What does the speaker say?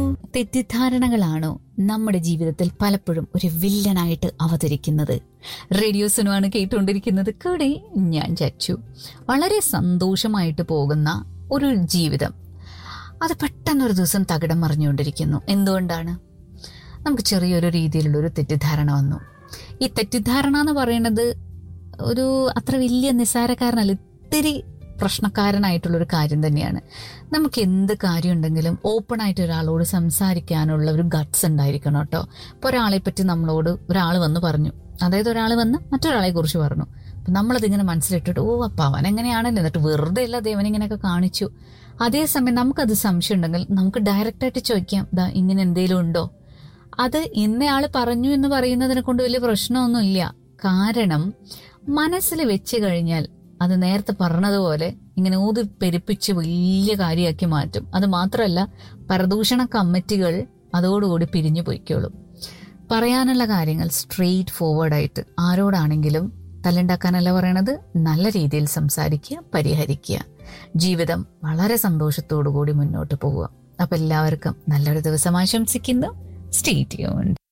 തെറ്റിദ്ധാരണകളാണോ നമ്മുടെ ജീവിതത്തിൽ പലപ്പോഴും ഒരു വില്ലനായിട്ട് അവതരിക്കുന്നത് റേഡിയോസിനുമാണ് കേട്ടുകൊണ്ടിരിക്കുന്നത് കൂടെ ഞാൻ ചച്ചു വളരെ സന്തോഷമായിട്ട് പോകുന്ന ഒരു ജീവിതം അത് പെട്ടെന്നൊരു ദിവസം തകിടം മറിഞ്ഞുകൊണ്ടിരിക്കുന്നു എന്തുകൊണ്ടാണ് നമുക്ക് ചെറിയൊരു രീതിയിലുള്ള ഒരു തെറ്റിദ്ധാരണ വന്നു ഈ തെറ്റിദ്ധാരണ എന്ന് പറയുന്നത് ഒരു അത്ര വലിയ നിസ്സാരക്കാരനല്ല ഇത്തിരി പ്രശ്നക്കാരനായിട്ടുള്ള ഒരു കാര്യം തന്നെയാണ് നമുക്ക് എന്ത് കാര്യം ഉണ്ടെങ്കിലും ഓപ്പൺ ആയിട്ട് ഒരാളോട് സംസാരിക്കാനുള്ള ഒരു ഗട്ട്സ് ഉണ്ടായിരിക്കണം കേട്ടോ ഇപ്പോൾ ഒരാളെ പറ്റി നമ്മളോട് ഒരാൾ വന്ന് പറഞ്ഞു അതായത് ഒരാൾ വന്ന് മറ്റൊരാളെ കുറിച്ച് പറഞ്ഞു അപ്പം നമ്മളതിങ്ങനെ മനസ്സിലിട്ടിട്ട് ഓ അപ്പം അവൻ എങ്ങനെയാണല്ലോ എന്നിട്ട് വെറുതെ അല്ല ദേവൻ ഇങ്ങനെയൊക്കെ കാണിച്ചു അതേസമയം നമുക്കത് സംശയം ഉണ്ടെങ്കിൽ നമുക്ക് ഡയറക്റ്റായിട്ട് ചോദിക്കാം ദാ ഇങ്ങനെ എന്തെങ്കിലും ഉണ്ടോ അത് ഇന്നയാൾ പറഞ്ഞു എന്ന് പറയുന്നതിനെ കൊണ്ട് വലിയ പ്രശ്നമൊന്നുമില്ല കാരണം മനസ്സിൽ വെച്ച് കഴിഞ്ഞാൽ അത് നേരത്തെ പറഞ്ഞതുപോലെ ഇങ്ങനെ ഊതി പെരുപ്പിച്ച് വലിയ കാര്യമാക്കി മാറ്റും അത് മാത്രമല്ല പരദൂഷണ കമ്മിറ്റികൾ അതോടുകൂടി പിരിഞ്ഞു പൊയ്ക്കോളും പറയാനുള്ള കാര്യങ്ങൾ സ്ട്രെയിറ്റ് ഫോർവേഡായിട്ട് ആരോടാണെങ്കിലും തല്ലുണ്ടാക്കാനല്ല പറയണത് നല്ല രീതിയിൽ സംസാരിക്കുക പരിഹരിക്കുക ജീവിതം വളരെ സന്തോഷത്തോടു കൂടി മുന്നോട്ട് പോവുക അപ്പൊ എല്ലാവർക്കും നല്ലൊരു ദിവസം ആശംസിക്കുന്നു സ്റ്റേ ട്യൂൺഡ്